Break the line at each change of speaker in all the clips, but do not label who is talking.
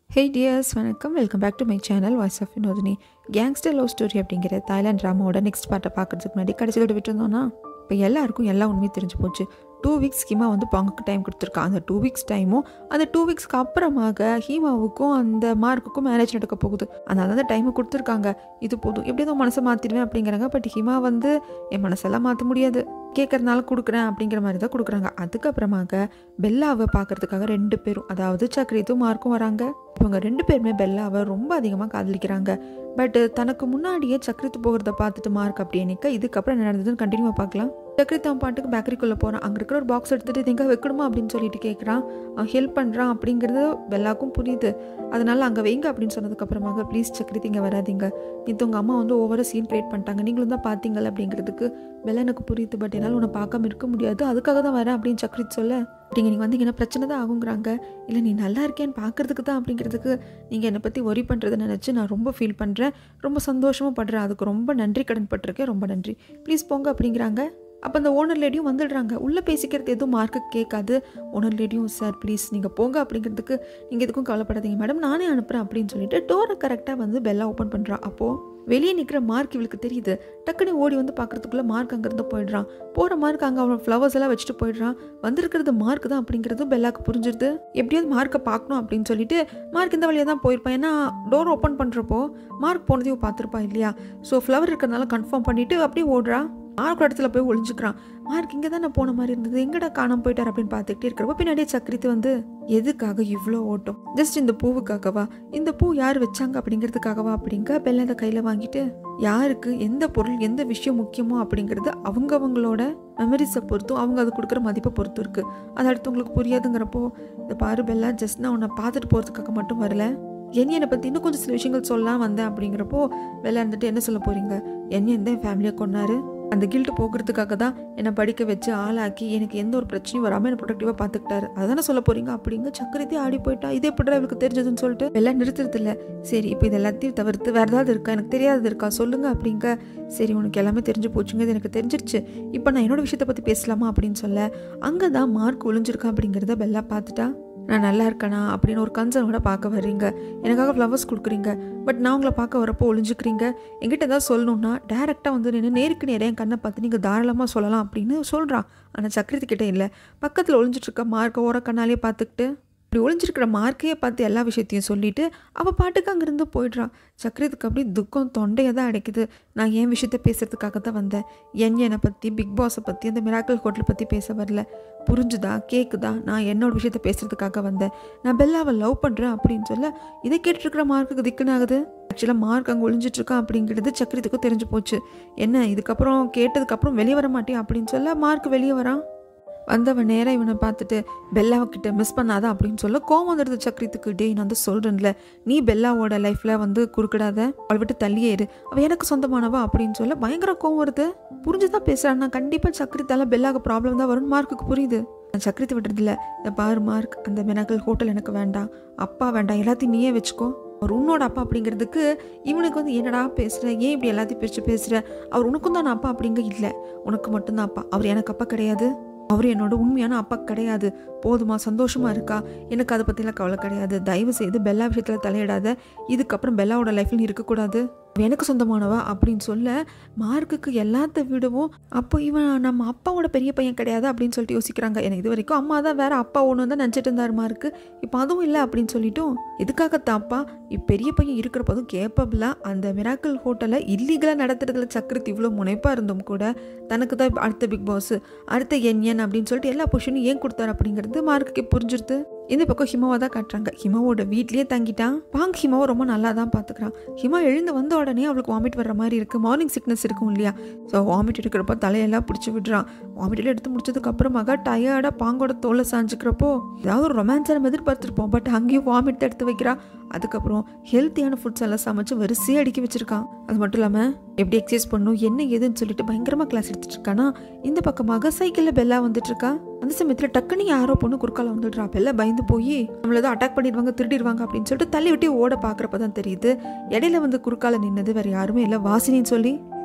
ஹே dears வணக்கம் welcome back to my channel voice of Vinodhini gangster love story அப்படிங்கிற Thailand ட்ராமாவோட next பார்ட்டை பார்க்கறதுக்கு முன்னாடி கடைசியில் விட்டுருந்தோன்னா இப்போ எல்லாருக்கும் எல்லா உண்மையும் தெரிஞ்சு போச்சு டூ வீக்ஸ் ஹீமா வந்து பொங்குக்கு டைம் கொடுத்துருக்கா அந்த டூ வீக்ஸ் டைமும் அந்த டூ வீக்ஸ்க்கு அப்புறமாக ஹீமாவுக்கும் அந்த மார்க்குக்கும் மேரேஜ் நடக்க போகுது அதனால அந்த டைமை கொடுத்துருக்காங்க இது போதும் எப்படியோ மனசை மாற்றிடுவேன் அப்படிங்கிறாங்க பட் ஹீமா வந்து என் மனசெல்லாம் மாற்ற முடியாது கேட்கறதுனால கொடுக்குறேன் அப்படிங்கிற மாதிரி தான் கொடுக்குறாங்க அதுக்கப்புறமாக பெல்லாவை பார்க்கறதுக்காக ரெண்டு பேரும் அதாவது சக்ரீத்தும் மார்க்கும் வராங்க இவங்க ரெண்டு பேருமே பெல்லாவை ரொம்ப அதிகமாக காதலிக்கிறாங்க பட் தனக்கு முன்னாடியே சக்ரித்து போகிறத பார்த்துட்டு மார்க் அப்படி நிற்க இதுக்கப்புறம் என்ன நடந்ததுன்னு கண்டினியூவாக பார்க்கலாம் சக்ரித் அவன் பாட்டுக்கு பேக்கரிக்குள்ளே போகிறான் அங்கே இருக்கிற ஒரு பாக்ஸ் எடுத்துகிட்டு இது எங்கே வைக்கணுமா அப்படின்னு சொல்லிட்டு கேட்குறான் அவன் ஹெல்ப் பண்ணுறான் அப்படிங்கிறது பெல்லாக்கும் புரியுது அதனால அங்கே வைங்க அப்படின்னு சொன்னதுக்கப்புறமாக ப்ளீஸ் சக்ரித் இங்கே வராதீங்க இது உங்கள் அம்மா வந்து ஓவராக சீன் க்ரியேட் பண்ணிட்டாங்க நீங்களும் தான் பார்த்தீங்கல்ல அப்படிங்கிறதுக்கு பெல்லா எனக்கு புரியுது பட் என்னால் உன்னை பார்க்காம இருக்க முடியாது அதுக்காக தான் வரேன் அப்படின்னு சக்ரித் சொல்ல அப்படிங்க நீங்கள் வந்தீங்கன்னா பிரச்சனை தான் ஆகுங்கிறாங்க இல்லை நீ நல்லா இருக்கேன்னு பார்க்கறதுக்கு தான் அப்படிங்கிறதுக்கு நீங்கள் என்னை பற்றி ஒரி பண்ணுறதை நினச்சி நான் ரொம்ப ஃபீல் பண்ணுறேன் ரொம்ப சந்தோஷமும் படுறேன் அதுக்கு ரொம்ப நன்றி கடன் பட்டிருக்கேன் ரொம்ப நன்றி ப்ளீஸ் போங்க அப்படிங்கிறாங்க அப்போ அந்த ஓனர் லேடியும் வந்துடுறாங்க உள்ளே பேசிக்கிறது எதுவும் மார்க்கு கேட்காது ஓனர் லேடியும் சார் ப்ளீஸ் நீங்கள் போங்க அப்படிங்கிறதுக்கு நீங்கள் எதுக்கும் கவலைப்படாதீங்க மேடம் நானே அனுப்புகிறேன் அப்படின்னு சொல்லிட்டு டோரை கரெக்டாக வந்து பெல்லா ஓப்பன் பண்ணுறான் அப்போது வெளியே நிற்கிற மார்க் இவளுக்கு தெரியுது டக்குனு ஓடி வந்து பார்க்குறதுக்குள்ளே மார்க் அங்கேருந்து போயிடுறான் போகிற மார்க் அங்கே அவன் ஃப்ளவர்ஸ் எல்லாம் வச்சுட்டு போயிடுறான் வந்திருக்கிறது மார்க் தான் அப்படிங்கிறது பெல்லாக்கு புரிஞ்சிருது எப்படியாவது மார்க்கை பார்க்கணும் அப்படின்னு சொல்லிட்டு மார்க் இந்த வழியாக தான் போயிருப்பான் ஏன்னா டோர் ஓப்பன் பண்ணுறப்போ மார்க் போனதையும் பார்த்துருப்பா இல்லையா ஸோ ஃப்ளவர் இருக்கிறதுனால கன்ஃபார்ம் பண்ணிவிட்டு அப்படியே ஓடுறா மார்க் இடத்துல போய் ஒளிஞ்சுக்கிறான் மார்க் இங்கே தான் போன மாதிரி இருந்தது எங்கடா காணாம போயிட்டார் அப்படின்னு பார்த்துக்கிட்டே இருக்கிறப்ப பின்னாடியே சக்கரித்து வந்து எதுக்காக இவ்வளோ ஓட்டம் ஜஸ்ட் இந்த பூவுக்காகவா இந்த பூ யார் வச்சாங்க அப்படிங்கிறதுக்காகவா அப்படிங்க பெல்ல அதை கையில் வாங்கிட்டு யாருக்கு எந்த பொருள் எந்த விஷயம் முக்கியமோ அப்படிங்கிறது அவங்கவங்களோட மெமரிஸை பொறுத்தும் அவங்க அது கொடுக்குற மதிப்பை பொறுத்தும் இருக்குது அது அடுத்தவங்களுக்கு புரியாதுங்கிறப்போ இந்த பாரு பெல்லா ஜஸ்ட் நான் உன்னை பார்த்துட்டு போகிறதுக்காக மட்டும் வரல என்னை என்னை பற்றி இன்னும் கொஞ்சம் சில விஷயங்கள் சொல்லலாம் வந்தேன் அப்படிங்கிறப்போ வெளில இருந்துட்டு என்ன சொல்ல போகிறீங்க என்ன எந்த ஃபேமிலியை கொண்டாரு அந்த கில்ட்டு போக்குறதுக்காக தான் என்னை படிக்க வச்சு ஆளாக்கி எனக்கு எந்த ஒரு பிரச்சனையும் வராமல் என்னை ப்ரொடக்டிவாக பார்த்துக்கிட்டாரு அதானே சொல்ல போகிறீங்க அப்படிங்க சக்கரத்தே ஆடி போயிட்டா இதே எப்படி இவளுக்கு தெரிஞ்சதுன்னு சொல்லிட்டு எல்லாம் நிறுத்துறது இல்லை சரி இப்போ இது எல்லாத்தையும் தவிர்த்து வேறு ஏதாவது இருக்கா எனக்கு தெரியாதது இருக்கா சொல்லுங்க அப்படிங்க சரி உனக்கு எல்லாமே தெரிஞ்சு போச்சுங்க இது எனக்கு தெரிஞ்சிருச்சு இப்போ நான் என்னோட விஷயத்தை பற்றி பேசலாமா அப்படின்னு சொல்ல அங்கே தான் மார்க் ஒளிஞ்சிருக்கா அப்படிங்கிறத பெல்லா பார்த்துட்டா நான் நல்லா இருக்கேனா அப்படின்னு ஒரு கன்சர்னோட பார்க்க வர்றீங்க எனக்காக ஃப்ளவர்ஸ் கொடுக்குறீங்க பட் நான் உங்களை பார்க்க வரப்போ ஒளிஞ்சுக்கிறீங்க எங்கிட்ட ஏதாவது சொல்லணும்னா டேரெக்டாக வந்து நின்று நேருக்கு நேரே என் கண்ணை பார்த்து நீங்கள் தாராளமாக சொல்லலாம் அப்படின்னு சொல்கிறான் ஆனால் சக்கரத்து கிட்டே இல்லை பக்கத்தில் ஒளிஞ்சிட்ருக்க மார்க்கை ஓர கண்ணாலே பார்த்துக்கிட்டு இப்படி ஒளிஞ்சிருக்கிற மார்க்கையே பார்த்து எல்லா விஷயத்தையும் சொல்லிவிட்டு அவள் பாட்டுக்கு அங்கேருந்து போயிடுறான் சக்கரத்துக்கு அப்படி துக்கம் தொண்டையை தான் அடைக்குது நான் என் விஷயத்த பேசுகிறதுக்காக தான் வந்தேன் என் என்னை பற்றி பிக் பாஸை பற்றி அந்த மிராக்கல் ஹோட்டல் பற்றி பேச வரல புரிஞ்சுதா கேட்குதா நான் என்னோட விஷயத்த பேசுகிறதுக்காக வந்தேன் நான் பெல்லாவை லவ் பண்ணுறேன் அப்படின்னு சொல்ல இதை கேட்டுருக்கிற மார்க்குக்கு திக்குன்னு ஆகுது ஆக்சுவலாக மார்க் அங்கே ஒளிஞ்சிட்ருக்கான் அப்படிங்கிறது சக்கரத்துக்கும் தெரிஞ்சு போச்சு என்ன இதுக்கப்புறம் கேட்டதுக்கப்புறம் வெளியே வர மாட்டேன் அப்படின்னு சொல்ல மார்க் வெளியே வரான் வந்தவன் நேராக இவனை பார்த்துட்டு பெல்லாவுக்கிட்ட மிஸ் பண்ணாத அப்படின்னு சொல்ல கோவம் வந்துடுது சக்கரத்துக்கு டே நான் வந்து சொல்கிறேன்ல நீ பெல்லாவோட லைஃப்பில் வந்து குறுக்கிடாத அவள் விட்டு தள்ளியே இரு அவள் எனக்கு சொந்தமானவா அப்படின்னு சொல்ல பயங்கர கோவம் வருது புரிஞ்சுதான் பேசுகிறான் கண்டிப்பாக சக்கரத்தால் பெல்லாவுக்கு ப்ராப்ளம் தான் வரும்னு மார்க்குக்கு புரியுது நான் சக்கரத்தை விடுறதில்ல இந்த பாரு மார்க் அந்த மினக்கல் ஹோட்டல் எனக்கு வேண்டாம் அப்பா வேண்டாம் எல்லாத்தையும் நீயே வச்சுக்கோ அவர் உன்னோட அப்பா அப்படிங்கிறதுக்கு இவனுக்கு வந்து என்னடா பேசுகிற ஏன் இப்படி எல்லாத்தையும் பிரித்து பேசுகிற அவர் உனக்கும் தான் அப்பா அப்படிங்க இல்லை உனக்கு மட்டும்தான் அப்பா அவர் எனக்கு அப்பா கிடையாது அவர் என்னோட உண்மையான அப்பா கிடையாது போதுமா சந்தோஷமா இருக்கா எனக்கு அதை பற்றிலாம் கவலை கிடையாது தயவு செய்து பெல்லா விஷயத்தில் தலையிடாத இதுக்கப்புறம் பெல்லாவோட லைஃப்ல நீ இருக்கக்கூடாது எனக்கு சொந்தமானவா அப்படின்னு சொல்ல மார்க்குக்கு எல்லாத்த விடவும் அப்போ இவன் நம்ம அப்பாவோட பெரிய பையன் கிடையாது அப்படின்னு சொல்லிட்டு யோசிக்கிறாங்க எனக்கு இது வரைக்கும் அம்மா தான் வேற அப்பா ஒன்று தான் நினச்சிட்டு இருந்தார் மார்க்கு இப்போ அதுவும் இல்லை அப்படின்னு சொல்லிட்டும் எதுக்காக தாப்பா பெரிய பையன் இருக்கிறப்போதும் கேப்பபிளாக அந்த மிராக்கல் ஹோட்டலை இல்லீகலாக நடத்துறதுல சக்கரத்து இவ்வளோ முனைப்பாக இருந்தும் கூட தனக்கு தான் அடுத்த பிக் பாஸ் அடுத்த என் என் அப்படின்னு சொல்லிட்டு எல்லா பொசிஷனும் ஏன் கொடுத்தாரு அப்படிங்கிறது மார்க்குக்கு புரிஞ்சிருது இந்த பக்கம் ஹிமாவை தான் காட்டுறாங்க ஹிமாவோட வீட்லேயே தங்கிட்டான் பாங் ஹிமாவை ரொம்ப நல்லா தான் பார்த்துக்கிறான் ஹிமா எழுந்து வந்த உடனே அவளுக்கு வாமிட் வர்ற மாதிரி இருக்குது மார்னிங் சிக்னஸ் இருக்கும் இல்லையா ஸோ வாமிட் எடுக்கிறப்போ தலையெல்லாம் பிடிச்சி விடுறான் வாமிட்டில் எடுத்து முடிச்சதுக்கு அப்புறமாக டயர்டாக பாங்கோட தோலை சாஞ்சிக்கிறப்போ ஏதாவது ஒரு ரொமான்ஸை நம்ம எதிர்பார்த்துருப்போம் பட் அங்கேயும் வாமிட் எடுத்து வைக்கிறா அதுக்கப்புறம் ஹெல்த்தியான ஃபுட்ஸ் எல்லாம் சமைச்சு வரிசையாக அடுக்கி வச்சிருக்கான் அது மட்டும் இல்லாமல் எப்படி எக்ஸசைஸ் பண்ணும் என்ன ஏதுன்னு சொல்லிட்டு பயங்கரமாக கிளாஸ் எடுத்துட்டு இருக்கானா இந்த பக்கமாக சைக்கிளில் பெல்லா வந்துட்டு இருக்கா அந்த சமயத்தில் டக்குன்னு யாரோ பொண்ணு குறுக்கால வந்துடுறா பெல்ல பயந்து போய் நம்மள ஏதோ அட்டாக் பண்ணிடுவாங்க திருடிடுவாங்க அப்படின்னு சொல்லிட்டு தள்ளி விட்டு ஓட பார்க்குறப்ப தான் தெரியுது இடையில வந்து குறுக்கால நின்னது வேற யாருமே இல்லை வாசினின்னு சொல்லி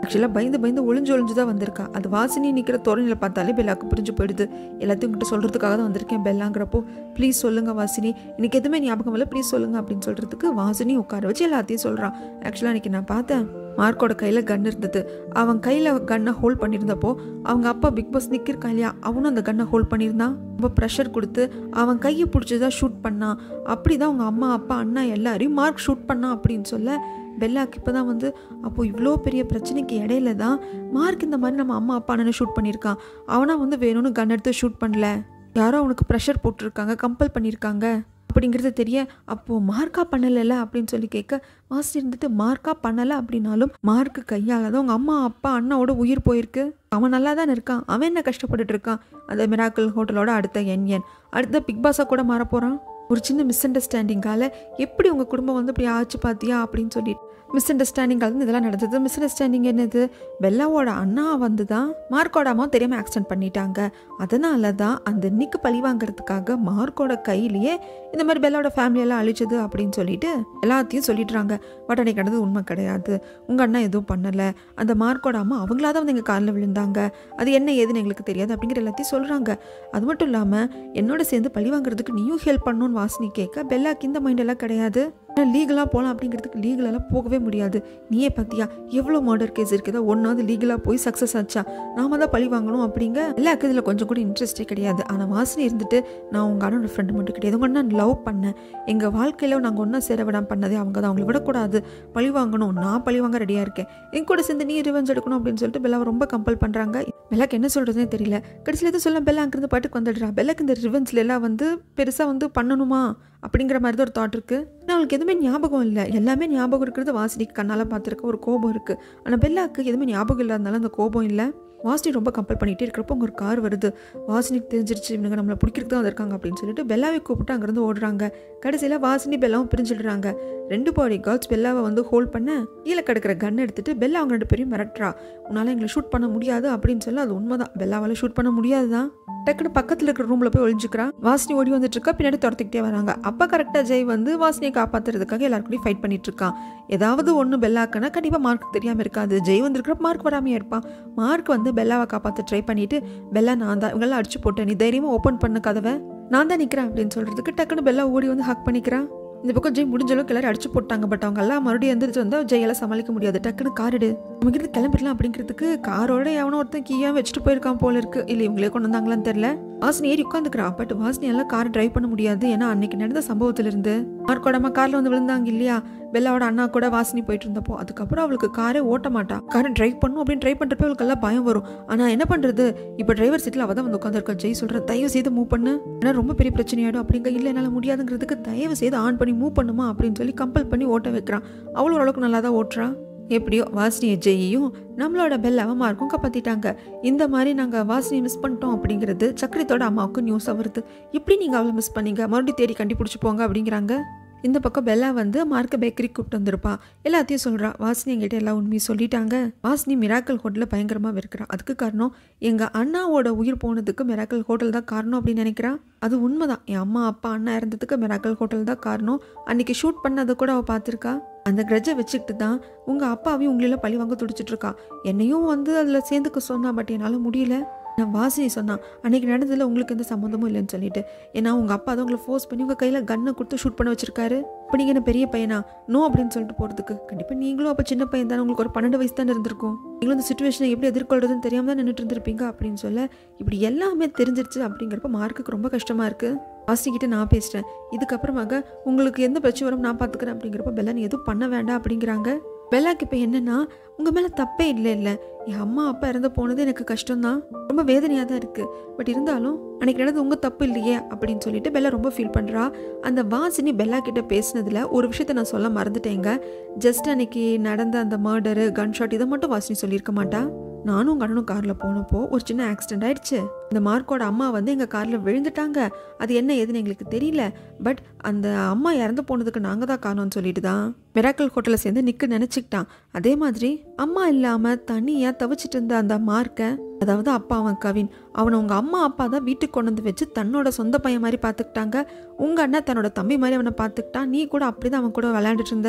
ஆக்சுவலாக பயந்து பயந்து ஒளிஞ்சு ஒளிஞ்சு தான் வந்திருக்கா அது வாசினி நிற்கிற தோரணையில் பார்த்தாலே பெல்லாக்கு புரிஞ்சு போயிடுது எல்லாத்தையும் கிட்ட சொல்கிறதுக்காக தான் வந்திருக்கேன் பெல்லாங்கிறப்போ ப்ளீஸ் சொல்லுங்கள் வாசினி எனக்கு எதுவுமே ஞாபகம் இல்லை ப்ளீஸ் சொல்லுங்கள் அப்படின்னு சொல்கிறதுக்கு வாசினி உட்கார வச்சு எல்லாத்தையும் சொல்கிறான் ஆக்சுவலாக அன்றைக்கி நான் பார்த்தேன் மார்க்கோட கையில் கன் இருந்தது அவன் கையில் கன்னை ஹோல்ட் பண்ணியிருந்தப்போ அவங்க அப்பா பிக் பாஸ் நிற்கிருக்கான் இல்லையா அவனும் அந்த கன்னை ஹோல்ட் பண்ணியிருந்தான் ரொம்ப ப்ரெஷர் கொடுத்து அவன் கையை பிடிச்சி தான் ஷூட் பண்ணான் அப்படி தான் அவங்க அம்மா அப்பா அண்ணா எல்லாரையும் மார்க் ஷூட் பண்ணான் அப்படின்னு சொல்ல பெல்லாக்கு இப்போ தான் வந்து அப்போது இவ்வளோ பெரிய பிரச்சனைக்கு இடையில தான் மார்க் இந்த மாதிரி நம்ம அம்மா அப்பா அண்ணனை ஷூட் பண்ணியிருக்கான் அவனா வந்து வேணும்னு கன் எடுத்து ஷூட் பண்ணல யாரோ அவனுக்கு ப்ரெஷர் போட்டிருக்காங்க கம்பல் பண்ணியிருக்காங்க அப்படிங்கிறது தெரிய அப்போது மார்க்கா பண்ணலைல்ல அப்படின்னு சொல்லி கேட்க மாஸ்டர் இருந்துட்டு மார்க்கா பண்ணலை அப்படின்னாலும் மார்க்கு கையால் தான் உங்கள் அம்மா அப்பா அண்ணாவோட உயிர் போயிருக்கு அவன் நல்லா தானே இருக்கான் அவன் என்ன கஷ்டப்பட்டுட்டு இருக்கான் அந்த மிராக்கிள் ஹோட்டலோட அடுத்த என் என் அடுத்த பிக் பாஸாக கூட மாற போகிறான் ஒரு சின்ன மிஸ் அண்டர்ஸ்டாண்டிங்கால எப்படி உங்கள் குடும்பம் வந்து இப்படி ஆச்சு பார்த்தியா அப்படின்னு சொல்லி மிஸ் அண்டர்ஸ்டாண்டிங்கால இருந்து இதெல்லாம் நடந்தது மிஸ் அண்டர்ஸ்டாண்டிங் என்னது பெல்லாவோட அண்ணா வந்து தான் மார்க்கோட அம்மா தெரியாமல் ஆக்சிடென்ட் பண்ணிட்டாங்க அதனால தான் அந்த இன்னைக்கு பழி வாங்குறதுக்காக மார்க்கோட கையிலேயே இந்த மாதிரி பெல்லாவோட ஃபேமிலியெல்லாம் அழிச்சது அப்படின்னு சொல்லிட்டு எல்லாத்தையும் சொல்லிடுறாங்க பட் அன்னைக்கு நடந்தது உண்மை கிடையாது உங்கள் அண்ணா எதுவும் பண்ணலை அந்த மார்க்கோட அம்மா அவங்களா தான் வந்து எங்கள் காலில் விழுந்தாங்க அது என்ன ஏதுன்னு எங்களுக்கு தெரியாது அப்படிங்கிற எல்லாத்தையும் சொல்கிறாங்க அது மட்டும் இல்லாமல் என்னோட சேர்ந்து பழி வாங்குறதுக்கு நீயும் ஹெல்ப் பண்ணணும்னு வாசினி கேட்க பெல்லாக்கு இந்த மைண்ட் எல்லாம் கிடையாது லீகலாக போகலாம் அப்படிங்கிறதுக்கு லீகலாலாம் போகவே முடியாது நீயே பார்த்தியா எவ்வளோ மர்டர் கேஸ் இருக்குதா ஒன்றாவது லீகலாக போய் சக்ஸஸ் ஆச்சா நாம தான் பழி வாங்கணும் அப்படிங்க எல்லாருக்கும் இதில் கொஞ்சம் கூட இன்ட்ரெஸ்டே கிடையாது ஆனால் வாசனை இருந்துட்டு நான் உங்கள் அண்ணனோட ஃப்ரெண்டு மட்டும் கிடையாது உங்கள் அண்ணன் லவ் பண்ணேன் எங்கள் வாழ்க்கையில் நாங்கள் ஒன்றா சேர விடாம பண்ணதே அவங்க தான் அவங்களை விடக்கூடாது பழி வாங்கணும் நான் பழி வாங்க ரெடியாக இருக்கேன் என் கூட சேர்ந்து நீ ரிவெஞ்ச் எடுக்கணும் அப்படின்னு சொல்லிட்டு பெல்லாவை ரொம்ப கம்பல் பண்ணுறாங்க பெல்லாக்கு என்ன சொல்கிறதுனே தெரியல கடைசியில் எதுவும் சொல்ல பெல்லா அங்கிருந்து பாட்டுக்கு வந்துடுறா பெல்லாக்கு இந்த ரிவெஞ்சில் எல்லாம் வந்து பெருசாக வந்து பண்ணணுமா அப்படிங்கிற மாதிரி தான் ஒரு தாட் இருக்குது ஆனால் அவளுக்கு எதுவுமே ஞாபகம் இல்லை எல்லாமே ஞாபகம் இருக்கிறது வாசினிக்கு கண்ணால் பார்த்துருக்க ஒரு கோபம் இருக்குது ஆனால் பெல்லாக்கு எதுவுமே ஞாபகம் இல்லாதனால அந்த கோபம் இல்லை வாசினி ரொம்ப கம்பல் பண்ணிகிட்டே இருக்கிறப்போ அங்கே ஒரு கார் வருது வாசினிக்கு தெரிஞ்சிருச்சு இவங்க நம்மளை பிடிக்கிறதுக்கு தான் வந்திருக்காங்க அப்படின்னு சொல்லிட்டு பெல்லாவை கூப்பிட்டு அங்கேருந்து ஓடுறாங்க கடைசியில் வாசினி பெல்லாவும் பிரிஞ்சிடுறாங்க ரெண்டு பாடி கேர்ள்ஸ் பெல்லாவை வந்து ஹோல்ட் பண்ண கீழே கிடக்கிற கன் எடுத்துட்டு பெல்லா அவங்க ரெண்டு பேரையும் மிரட்டுறா உன்னால் எங்களை ஷூட் பண்ண முடியாது அப்படின்னு சொல்ல அது உண்மைதான் பெல்லாவால் ஷூட் பண்ண முடியாது தான் டக்குனு பக்கத்தில் இருக்கிற ரூமில் போய் ஒளிஞ்சுக்கிறான் வாசினி ஓடி வந்துட்டு இருக்கா பின்னாடி துரத்திக்கிட்டே வராங்க அப்போ கரெக்டாக ஜெய் வந்து வாசினியை காப்பாற்றுறதுக்காக எல்லாருக்கூடயும் ஃபைட் பண்ணிட்டு இருக்கான் ஏதாவது ஒன்று பெல்லாக்குன்னா கண்டிப்பாக மார்க் தெரியாமல் இருக்காது ஜெய் வந்திருக்கிறப்ப மார்க் வராமையே இருப்பான் மார்க் வந்து பெல்லாவை காப்பாற்ற ட்ரை பண்ணிட்டு பெல்லா நான் தான் இவங்கெல்லாம் அடிச்சு போட்டேன் நீ தைரியமாக ஓப்பன் பண்ண கதவை நான் தான் நிற்கிறேன் அப்படின்னு சொல்கிறதுக்கு டக்குன்னு பெல்லா ஓடி வந்து ஹக் பண்ணிக்கிறான் இந்த பக்கம் ஜெய் முடிஞ்ச அளவுக்கு எல்லாரும் அடிச்சு போட்டாங்க பட் அவங்க எல்லாம் மறுபடியும் எந்திரிச்சு வந்தால் ஜெயெல்லாம் சமாளிக்க முடியாது டக்குன்னு காரிடு நமக்கு இருந்து கிளம்பிடலாம் அப்படிங்கிறதுக்கு காரோட எவனோ ஒருத்தன் கீயா வச்சுட்டு போயிருக்கான் போல இருக்கு இல்லை இவங்களே கொண்டு வந்தாங்களான்னு தெரியல வாசினி ஏறி உட்காந்துக்கிறா பட் வாசினி எல்லாம் கார் டிரைவ் பண்ண முடியாது ஏன்னா அன்னைக்கு நடந்த சம்பவத்துல இருந்து மார்க்கோட அம்மா கார்ல வந்து விழுந்தாங்க இல்லையா பெல்லாவோட அண்ணா கூட வாசினி போயிட்டு இருந்தப்போ அதுக்கப்புறம் அவளுக்கு காரே ஓட்ட மாட்டா காரை டிரைவ் பண்ணும் அப்படின்னு ட்ரை பண்ணுறப்ப அவளுக்கு எல்லாம் பயம் வரும் ஆனால் என்ன பண்ணுறது இப்போ டிரைவர் சீட்டில் அவள் தான் வந்து உட்காந்துருக்கா ஜெய் சொல்கிற தயவு செய்து மூவ் பண்ணு ஏன்னா ரொம்ப பெரிய பிரச்சனையாயிடும் அப்படிங்க இல்லை என்னால் முடியாதுங்கிறதுக்கு தயவு செய்து ஆன் பண்ணி மூவ் பண்ணுமா அப்படின்னு சொல்லி கம்பல் பண்ணி ஓட்ட வைக்கிறான் அவளும் ஓரளவுக்கு நல்லா தான் ஓட்டுறா எப்படியோ வாசினியை ஜெய்யையும் நம்மளோட பெல்லாவை மார்க்கும் காப்பாற்றிட்டாங்க இந்த மாதிரி நாங்கள் வாசினியை மிஸ் பண்ணிட்டோம் அப்படிங்கிறது சக்கரத்தோட அம்மாவுக்கு நியூஸாக வருது இப்படி நீங்கள் அவளை மிஸ் பண்ணீங்க மறுபடியும் தேடி கண்டுபிடிச்சி போங்க அப்படிங்கிறாங்க இந்த பக்கம் பெல்லா வந்து மார்க்க பேக்கரி கூப்பிட்டு வந்திருப்பா எல்லாத்தையும் சொல்கிறா வாசினி எங்கிட்ட எல்லா உண்மையும் சொல்லிட்டாங்க வாசினி மிராக்கல் ஹோட்டலில் பயங்கரமாக வெறுக்கிறா அதுக்கு காரணம் எங்கள் அண்ணாவோட உயிர் போனதுக்கு மிராக்கல் ஹோட்டல் தான் காரணம் அப்படின்னு நினைக்கிறா அது உண்மைதான் என் அம்மா அப்பா அண்ணா இறந்ததுக்கு மிராக்கல் ஹோட்டல் தான் காரணம் அன்னைக்கு ஷூட் பண்ணதை கூட அவள் பார்த்துருக்கா அந்த கிரஜை வச்சுக்கிட்டு தான் உங்கள் அப்பாவையும் உங்களெல்லாம் பழி வாங்க துடிச்சிட்டு இருக்கா என்னையும் வந்து அதில் சேர்ந்துக்க சொன்னா பட் என்னால் முடியல நான் வாசினி சொன்னான் அன்னைக்கு நடந்ததில் உங்களுக்கு எந்த சம்மந்தமும் இல்லைன்னு சொல்லிட்டு ஏன்னா உங்கள் அப்பா தான் உங்களை ஃபோர்ஸ் பண்ணி உங்கள் கையில் கன்னை கொடுத்து ஷூட் பண்ண வச்சிருக்காரு இப்போ நீங்கள் என்ன பெரிய பையனா நோ அப்படின்னு சொல்லிட்டு போகிறதுக்கு கண்டிப்பாக நீங்களும் அப்போ சின்ன பையன் தானே உங்களுக்கு ஒரு பன்னெண்டு வயசு தானே இருந்திருக்கும் நீங்களும் அந்த சுச்சுவேஷனை எப்படி எதிர்கொள்றதுன்னு தெரியாமல் தான் நின்றுட்டு இருந்திருப்பீங்க அப்படின்னு சொல்ல இப்படி எல்லாமே தெரிஞ்சிருச்சு அப்படிங்கிறப்ப மார்க்குக்கு ரொம்ப கஷ்டமாக இருக்குது வாசிக்கிட்ட நான் பேசுகிறேன் இதுக்கப்புறமாக உங்களுக்கு எந்த பிரச்சனை வரும் நான் பார்த்துக்கிறேன் அப்படிங்கிறப்ப பெல்லா நீ எதுவும் பண்ண வேண்டாம் அப்படிங்கிறாங்க பெல்லாக்கு இப்போ என்னென்னா உங்கள் மேலே தப்பே இல்லை இல்லை என் அம்மா அப்பா இறந்து போனது எனக்கு கஷ்டம்தான் ரொம்ப வேதனையாக தான் இருக்குது பட் இருந்தாலும் அன்னைக்கு நடந்தது உங்கள் தப்பு இல்லையே அப்படின்னு சொல்லிட்டு பெல்லா ரொம்ப ஃபீல் பண்ணுறா அந்த வாசினி பெல்லா கிட்ட பேசினதில் ஒரு விஷயத்த நான் சொல்ல மறந்துட்டேங்க ஜஸ்ட் அன்னைக்கு நடந்த அந்த மர்டரு கன் ஷாட் இதை மட்டும் வாசினி சொல்லியிருக்க மாட்டா நானும் உங்கள் அண்ணனும் காரில் போனப்போ ஒரு சின்ன ஆக்சிடென்ட் ஆயிடுச்சு இந்த மார்க்கோட அம்மா வந்து எங்கள் காரில் விழுந்துட்டாங்க அது என்ன ஏதுன்னு எங்களுக்கு தெரியல பட் அந்த அம்மா இறந்து போனதுக்கு நாங்கள் தான் காரணம்னு சொல்லிட்டு தான் மிராக்கல் ஹோட்டலில் சேர்ந்து நிற்க நினச்சிக்கிட்டான் அதே மாதிரி அம்மா இல்லாமல் தனியாக தவிச்சிட்டு இருந்த அந்த மார்க்கை அதாவது அப்பா அவன் கவின் அவனை உங்கள் அம்மா அப்பா தான் வீட்டுக்கு கொண்டு வந்து வச்சு தன்னோட சொந்த பையன் மாதிரி பார்த்துக்கிட்டாங்க உங்கள் அண்ணன் தன்னோட தம்பி மாதிரி அவனை பார்த்துக்கிட்டான் நீ கூட அப்படி தான் அவன் கூட விளையாண்டுட்டு இருந்த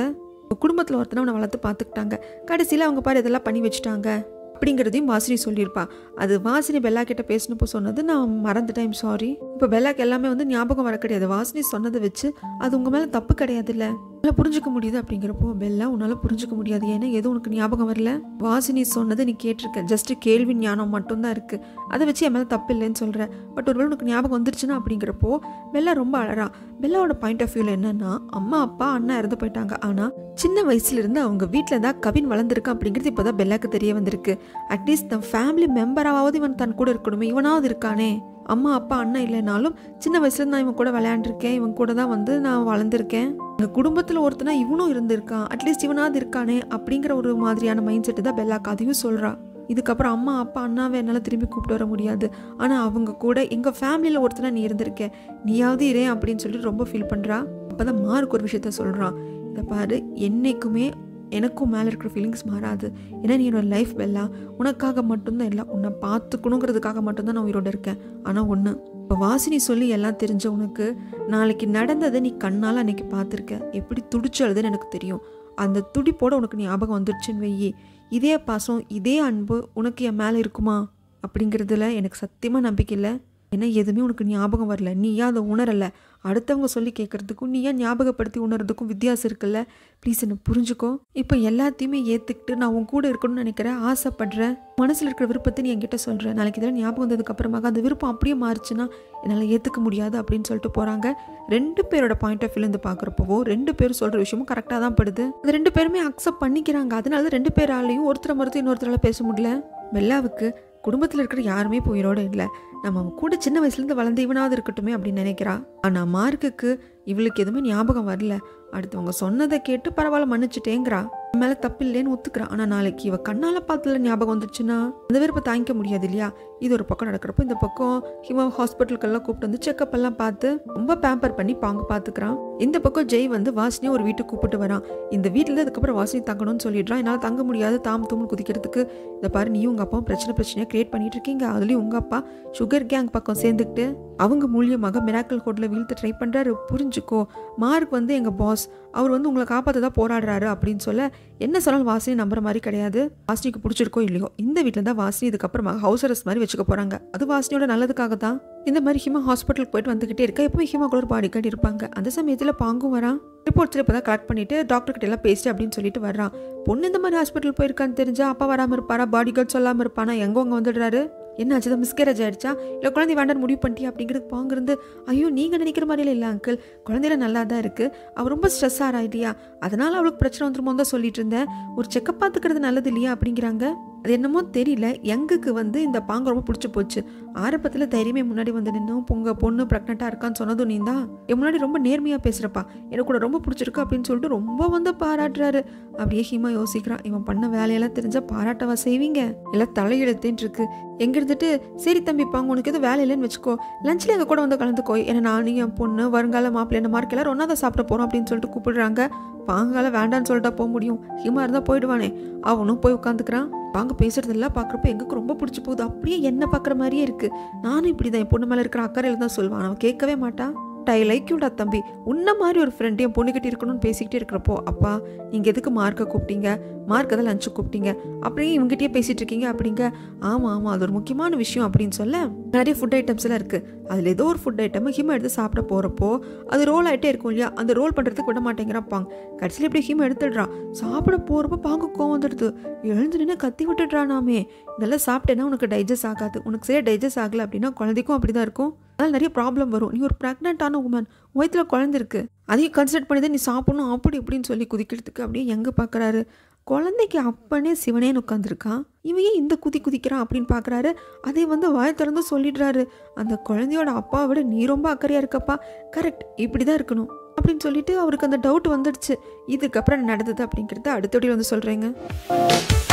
குடும்பத்தில் ஒருத்தனை அவனை வளர்த்து பார்த்துக்கிட்டாங்க கடைசியில் அவங்க பாரு இதெல்லாம் பண்ணி வச்சுட்டாங்க அப்படிங்கிறதையும் வாசினி சொல்லியிருப்பா அது வாசினி பெல்லா கிட்ட பேசினப்போ சொன்னது நான் மறந்துட்டேன் சாரி இப்போ பெல்லாக்கு எல்லாமே வந்து ஞாபகம் வர கிடையாது வாசினி சொன்னதை வச்சு அது உங்கள் மேலே தப்பு கிடையாதுல்ல உன்னால் புரிஞ்சுக்க முடியுது அப்படிங்கிறப்போ பெல்லா உன்னால் புரிஞ்சுக்க முடியாது ஏன்னா எதுவும் உனக்கு ஞாபகம் வரல வாசினி சொன்னதை நீ கேட்டிருக்க ஜஸ்ட் கேள்வி ஞானம் மட்டும்தான் இருக்குது அதை வச்சு என் மேலே தப்பு இல்லைன்னு சொல்கிறேன் பட் ஒருவேளை உனக்கு ஞாபகம் வந்துருச்சுன்னா அப்படிங்கிறப்போ பெல்லா ரொம்ப அழறா பெல்லாவோட பாயிண்ட் ஆஃப் வியூவில் என்னன்னா அம்மா அப்பா அண்ணா இறந்து போயிட்டாங்க ஆனால் சின்ன வயசுல இருந்து அவங்க வீட்டில் தான் கவின் வளர்ந்துருக்கான் அப்படிங்கிறது இப்போ தான் பெல்லாக்கு தெரிய வந்திருக்கு அட்லீஸ்ட் தன் ஃபேமிலி மெம்பராவது இவன் தன் கூட இருக்கணுமே இவனாவது இருக்கானே அம்மா அப்பா அண்ணன் இல்லைனாலும் சின்ன வயசுல நான் இவன் கூட விளையாண்டுருக்கேன் இவன் கூட தான் வந்து நான் வளர்ந்துருக்கேன் எங்கள் குடும்பத்தில் ஒருத்தனா இவனும் இருந்திருக்கான் அட்லீஸ்ட் இவனாவது இருக்கானே அப்படிங்கிற ஒரு மாதிரியான மைண்ட் செட்டு தான் பெல்லாக்கு அதையும் சொல்கிறா இதுக்கப்புறம் அம்மா அப்பா அண்ணாவை என்னால் திரும்பி கூப்பிட்டு வர முடியாது ஆனால் அவங்க கூட எங்கள் ஃபேமிலியில் ஒருத்தனா நீ இருந்திருக்க நீயாவது இரேன் அப்படின்னு சொல்லிட்டு ரொம்ப ஃபீல் பண்ணுறா அப்போ தான் மார்க் ஒரு விஷயத்த சொல்கிறான் இதை பாரு என்னைக்குமே எனக்கும் மேலே இருக்கிற ஃபீலிங்ஸ் மாறாது ஏன்னா நீ என்னோட லைஃப் பெல்லா உனக்காக மட்டும்தான் இல்லை உன்னை பார்த்துக்கணுங்கிறதுக்காக மட்டும்தான் நான் உயிரோட இருக்கேன் ஆனால் ஒன்று இப்போ வாசினி சொல்லி எல்லாம் தெரிஞ்ச உனக்கு நாளைக்கு நடந்ததை நீ கண்ணால் அன்னைக்கு பார்த்துருக்க எப்படி துடிச்சு அழுதுன்னு எனக்கு தெரியும் அந்த துடிப்போட உனக்கு ஞாபகம் வந்துடுச்சுன்னு வெயி இதே பாசம் இதே அன்பு உனக்கு என் மேலே இருக்குமா அப்படிங்கிறதுல எனக்கு சத்தியமாக நம்பிக்கை இல்லை ஏன்னா எதுவுமே உனக்கு ஞாபகம் வரல நீயா அதை உணரலை அடுத்தவங்க சொல்லி கேட்குறதுக்கும் நீயா ஞாபகப்படுத்தி உணர்றதுக்கும் வித்தியாசம் இருக்குல்ல ப்ளீஸ் என்னை புரிஞ்சுக்கோ இப்போ எல்லாத்தையுமே ஏற்றுக்கிட்டு நான் உன் கூட இருக்கணும்னு நினைக்கிறேன் ஆசைப்படுறேன் மனசில் இருக்கிற விருப்பத்தை நீ என்கிட்ட சொல்கிறேன் நாளைக்கு இதெல்லாம் ஞாபகம் வந்ததுக்கு அப்புறமாக அந்த விருப்பம் அப்படியே மாறுச்சுன்னா என்னால் ஏற்றுக்க முடியாது அப்படின்னு சொல்லிட்டு போகிறாங்க ரெண்டு பேரோட பாயிண்ட் ஆஃப் வியூலேருந்து பார்க்குறப்போ ரெண்டு பேரும் சொல்கிற விஷயமும் கரெக்டாக தான் படுது அது ரெண்டு பேருமே அக்செப்ட் பண்ணிக்கிறாங்க அதனால தான் ரெண்டு பேராலையும் ஒருத்தரை மறுத்து இன்னொருத்தரால பேச முடியல பெல்லாவுக்கு குடும்பத்தில் இருக்கிற யாருமே இப்போ உயிரோட இல்லை நம்ம அவன் கூட சின்ன வயசுலேருந்து வளர்ந்து இவனாவது இருக்கட்டுமே அப்படின்னு நினைக்கிறா ஆனால் மார்க்குக்கு இவளுக்கு எதுவுமே ஞாபகம் வரல அடுத்தவங்க சொன்னதை கேட்டு பரவாயில்ல மன்னிச்சுட்டேங்கிறா என் மேலே தப்பு இல்லைன்னு ஒத்துக்கிறா ஆனால் நாளைக்கு இவ கண்ணால் பார்த்ததுல ஞாபகம் வந்துச்சுன்னா அந்த விருப்ப தாங்கிக்க முடியாது இல்லையா இது ஒரு பக்கம் நடக்கிறப்போ இந்த பக்கம் ஹிமா ஹாஸ்பிட்டலுக்கெல்லாம் கூப்பிட்டு வந்து செக்கப் எல்லாம் பார்த்து ரொம்ப பேம்பர் பண்ணி பாங்க பார்த்துக்கிறான் இந்த பக்கம் ஜெய் வந்து வாசினியை ஒரு வீட்டுக்கு கூப்பிட்டு வரான் இந்த வீட்டில் அதுக்கப்புறம் வாசினி தங்கணும்னு சொல்லிடுறான் என்னால் தங்க முடியாது தாம் தூம் குதிக்கிறதுக்கு இந்த பாரு நீயும் உங்கள் அப்பாவும் பிரச்சனை பிரச்சனையாக கிரியேட் பண்ணிட்டு இருக்கீங்க அதுலேயும் உங்கள் அப்பா சுகர் கேங் பக்கம் சேர்ந்துக்கிட்டு அவங்க மூலியமாக மிராக்கல் ஹோட்டலில் வீழ்த்த ட்ரை பண்ணுறாரு புரிஞ்சுக்கோ மார்க் வந்து எங்கள் பாஸ் அவர் வந்து உங்களை காப்பாற்ற தான் போராடுறாரு அப்படின்னு சொல்ல என்ன சொன்னாலும் வாசினி நம்புற மாதிரி கிடையாது வாசினிக்கு பிடிச்சிருக்கோ இல்லையோ இந்த வீட்டில் தான் வாசினி இதுக்கப்புறமா ஹவுஸ் அரெஸ்ட் மாதிரி வச்சுக்க போகிறாங்க அது வாசினியோட நல்லதுக்காக தான் இந்த மாதிரி ஹிமா ஹாஸ்பிட்டலுக்கு போயிட்டு வந்துக்கிட்டே இருக்கா எப்பவுமே ஹிமா கூட ஒரு பாடி கார்டு இருப்பாங்க அந்த சமயத்தில் பாங்கும் வரான் ரிப்போர்ட்ஸில் இப்போ தான் கலெக்ட் பண்ணிட்டு டாக்டர் கிட்ட எல்லாம் பேசிட்டு அப்படின்னு சொல்லிட்டு வர்றான் பொண்ணு இந்த மாதிரி ஹாஸ்பிட்டல் போயிருக்கான்னு தெரிஞ்சா அப்பா வராமல் இருப்பாரா பாடி கார்டு சொல்லாமல் இருப்பானா எங்க அங்கே வந்துடுறாரு என்ன ஆச்சு மிஸ்கேரேஜ் ஆயிடுச்சா இல்லை குழந்தை வேண்டாம் முடிவு பண்ணிட்டியா அப்படிங்கிறது பாங்கிருந்து ஐயோ நீங்கள் நினைக்கிற மாதிரிலாம் இல்லை அங்கிள் குழந்தையில நல்லா தான் இருக்குது அவள் ரொம்ப ஸ்ட்ரெஸ் ஆறா இல்லையா அதனால் அவளுக்கு பிரச்சனை வந்துருமோ தான் சொல்லிட்டு இருந்தேன் ஒரு செக்கப் பார்த்துக்கிறது நல்லது இல்லையா அப்படிங்கிறாங்க அது என்னமோ தெரியல யங்குக்கு வந்து இந்த பாங்க ரொம்ப பிடிச்சி போச்சு ஆரம்பத்தில் தைரியமே முன்னாடி வந்து நின்னும் பொங்க பொண்ணு ப்ரெக்னெண்ட்டாக இருக்கான்னு சொன்னதும் நீ தான் என் முன்னாடி ரொம்ப நேர்மையாக பேசுகிறப்பா எனக்கு கூட ரொம்ப பிடிச்சிருக்கு அப்படின்னு சொல்லிட்டு ரொம்ப வந்து பாராட்டுறாரு அப்படியே ஹிமா யோசிக்கிறான் இவன் பண்ண வேலையெல்லாம் தெரிஞ்சால் பாராட்டவா செய்வீங்க எல்லாம் தலையெழுத்தேன் இருக்கு எங்க இருந்துட்டு சரி தம்பி பாங்க உனக்கு எதுவும் வேலை இல்லைன்னு வச்சுக்கோ லஞ்சில் எங்கள் கூட வந்து கலந்துக்கோ ஏன்னா நானும் என் பொண்ணு வருங்கால மாப்பிள்ளை என்ன மார்க் எல்லாரும் ஒன்றா தான் சாப்பிட போகிறோம் அப்படின்னு சொல்லிட்டு கூப்பிடுறாங்க பாங்கால வேண்டான்னு சொல்லிட்டா போக முடியும் ஹிமா இருந்தால் போயிடுவானே அவனும் போய் உட்காந்துக்கிறான் பாங்க பேசுறதெல்லாம் பார்க்குறப்ப எங்களுக்கு ரொம்ப பிடிச்சி போகுது அப்படியே என்ன பார்க்குற மாதிரியே இருக்கு நானும் இப்படி தான் என் பொண்ணு மேலே இருக்கிற அக்கறையில் தான் சொல்லுவான் அவன் கேட்கவே மாட்டான் டை லைக் யூடா தம்பி உன்ன மாதிரி ஒரு ஃப்ரெண்ட் என் பொண்ணுக்கிட்ட இருக்கணும்னு பேசிக்கிட்டே இருக்கிறப்போ அப்பா நீங்கள் எதுக்கு மார்க்கை கூப்பிட்டீங்க மார்க்கை தான் லஞ்சு கூப்பிட்டீங்க அப்படியே இவங்ககிட்டயே பேசிகிட்டு இருக்கீங்க அப்படிங்க ஆமாம் ஆமாம் அது ஒரு முக்கியமான விஷயம் அப்படின்னு சொல்ல நிறைய ஃபுட் ஐட்டம்ஸ் எல்லாம் இருக்குது அதில் ஏதோ ஒரு ஃபுட் ஐட்டம் ஹிமா எடுத்து சாப்பிட போகிறப்போ அது ரோல் ஆகிட்டே இருக்கும் இல்லையா அந்த ரோல் பண்ணுறதுக்கு விட மாட்டேங்கிறான் பாங்க கடைசியில் இப்படி ஹிமா எடுத்துடுறான் சாப்பிட போகிறப்போ பாங்க கோவம் வந்துடுது எழுந்து நின்று கத்தி விட்டுடுறானாமே இதெல்லாம் சாப்பிட்டேன்னா உனக்கு டைஜஸ்ட் ஆகாது உனக்கு சரியாக டைஜஸ்ட் ஆகலை அப்படின்னா குழந்தைக்கும் அப்படி தான் இருக்கும் அதனால் நிறைய ப்ராப்ளம் வரும் நீ ஒரு ப்ரெக்னென்ட்டான உமன் வயிற்றில் குழந்தை இருக்கு அதையும் கன்சிடர் பண்ணி தான் நீ சாப்பிடணும் அப்படி இப்படின்னு சொல்லி குதிக்கிறதுக்கு அப்படியே எங்கே பார்க்குறாரு குழந்தைக்கு அப்பனே சிவனேன்னு உட்காந்துருக்கான் இவன் ஏன் இந்த குதி குதிக்கிறான் அப்படின்னு பார்க்குறாரு அதை வந்து வாய் திறந்து சொல்லிடுறாரு அந்த குழந்தையோட அப்பாவை விட நீ ரொம்ப அக்கறையாக இருக்கப்பா கரெக்ட் இப்படி தான் இருக்கணும் அப்படின்னு சொல்லிட்டு அவருக்கு அந்த டவுட் வந்துடுச்சு இதுக்கப்புறம் என்ன நடந்தது அப்படிங்கிறத அடுத்தபடி வந்து சொல்கிறேங்க